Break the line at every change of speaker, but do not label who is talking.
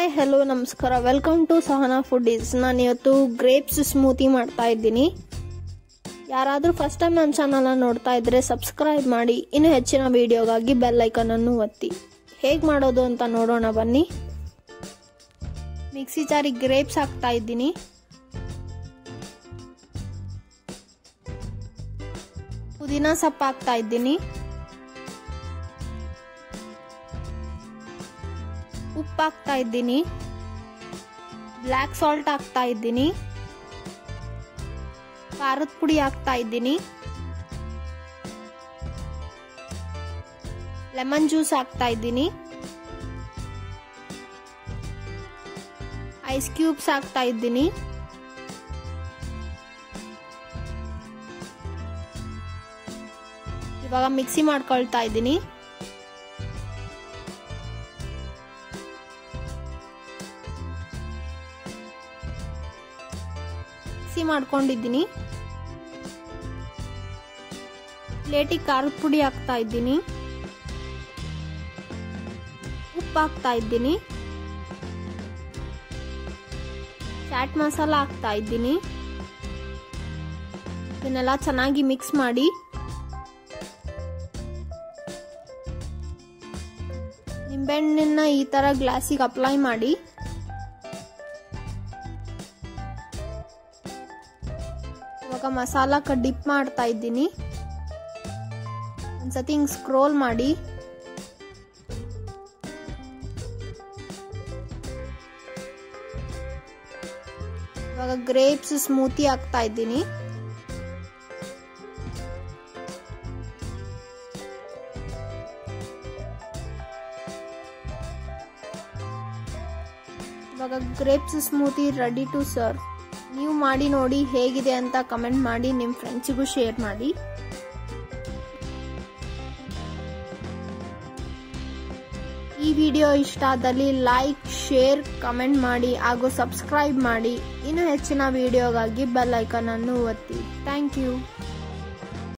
hi hello ನಮಸ್ಕಾರ welcome to Sahana Foodies ನಾನು ಇವತ್ತು ಗ್ರೇಪ್ಸ್ ಸ್ಮೂತಿ ಮಾಡ್ತಾ ಇದ್ದೀನಿ ಯಾರಾದರೂ ಫಸ್ಟ್ ಟೈಮ್ ನನ್ನ ಚಾನಲ್ನ ನೋಡ್ತಾ ಇದ್ದರೆ ಸಬ್ಸ್ಕ್ರೈಬ್ ಮಾಡಿ ಇನ್ನೂ ಹೆಚ್ಚಿನ ವಿಡಿಯೋಗಾಗಿ ಬೆಲ್ ಐಕನನ್ನು ಒತ್ತಿ ಹೇಗೆ ಮಾಡೋದು ಅಂತ ನೋಡೋಣ ಬನ್ನಿ ಮಿಕ್ಸಿ ಜಾರಿಗೆ ಗ್ರೇಪ್ಸ್ ಹಾಕ್ತಾ ಇದ್ದೀನಿ ಪುದೀನ ಸೊಪ್ಪು ಹಾಕ್ತಾ ಇದ್ದೀನಿ ಉಪ್ಪು ಹಾಕ್ತಾ ಇದ್ದೀನಿ ಬ್ಲ್ಯಾಕ್ ಸಾಲ್ಟ್ ಹಾಕ್ತಾ ಇದ್ದೀನಿ ಖಾರದ ಪುಡಿ ಹಾಕ್ತಾ ಇದ್ದೀನಿ ಲೆಮನ್ ಜ್ಯೂಸ್ ಹಾಕ್ತಾ ಇದ್ದೀನಿ ಐಸ್ ಕ್ಯೂಬ್ಸ್ ಹಾಕ್ತಾ ಇದ್ದೀನಿ ಇವಾಗ ಮಿಕ್ಸಿ ಮಾಡ್ಕೊಳ್ತಾ ಇದ್ದೀನಿ ಮಿಕ್ಸಿ ಮಾಡ್ಕೊಂಡಿದ್ದೀನಿ ಪ್ಲೇಟಿಗೆ ಖಾರದ ಪುಡಿ ಹಾಕ್ತಾ ಇದ್ದೀನಿ ಉಪ್ಪು ಹಾಕ್ತಾ ಇದ್ದೀನಿ ಚಾಟ್ ಮಸಾಲ ಹಾಕ್ತಾ ಇದ್ದೀನಿ ಇದನ್ನೆಲ್ಲ ಚೆನ್ನಾಗಿ ಮಿಕ್ಸ್ ಮಾಡಿ ನಿಂಬೆಹಣ್ಣನ್ನ ಈ ತರ ಗ್ಲಾಸಿಗೆ ಅಪ್ಲೈ ಮಾಡಿ ಇವಾಗ ಮಸಾಲಕ್ಕೆ ಡಿಪ್ ಮಾಡ್ತಾ ಇದ್ದೀನಿ ಒಂದ್ಸತಿ ಹಿಂಗೆ ಸ್ಕ್ರೋಲ್ ಮಾಡಿ ಇವಾಗ ಗ್ರೇಪ್ಸ್ ಸ್ಮೂತಿ ಹಾಕ್ತಾ ಇದ್ದೀನಿ ಇವಾಗ grapes smoothie ready to serve ನೀವು ಮಾಡಿ ನೋಡಿ ಹೇಗಿದೆ ಅಂತ ಕಮೆಂಟ್ ಮಾಡಿ ನಿಮ್ಮ ಫ್ರೆಂಡ್ಸಿಗೂ ಶೇರ್ ಮಾಡಿ ಈ ವಿಡಿಯೋ ಇಷ್ಟ ಆದಲ್ಲಿ ಲೈಕ್ ಶೇರ್ ಕಮೆಂಟ್ ಮಾಡಿ ಹಾಗೂ ಸಬ್ಸ್ಕ್ರೈಬ್ ಮಾಡಿ ಇನ್ನು ಹೆಚ್ಚಿನ ವಿಡಿಯೋಗಾಗಿ ಬೆಲ್ ಐಕನ್ ಅನ್ನು ಒತ್ತಿ ಥ್ಯಾಂಕ್ ಯು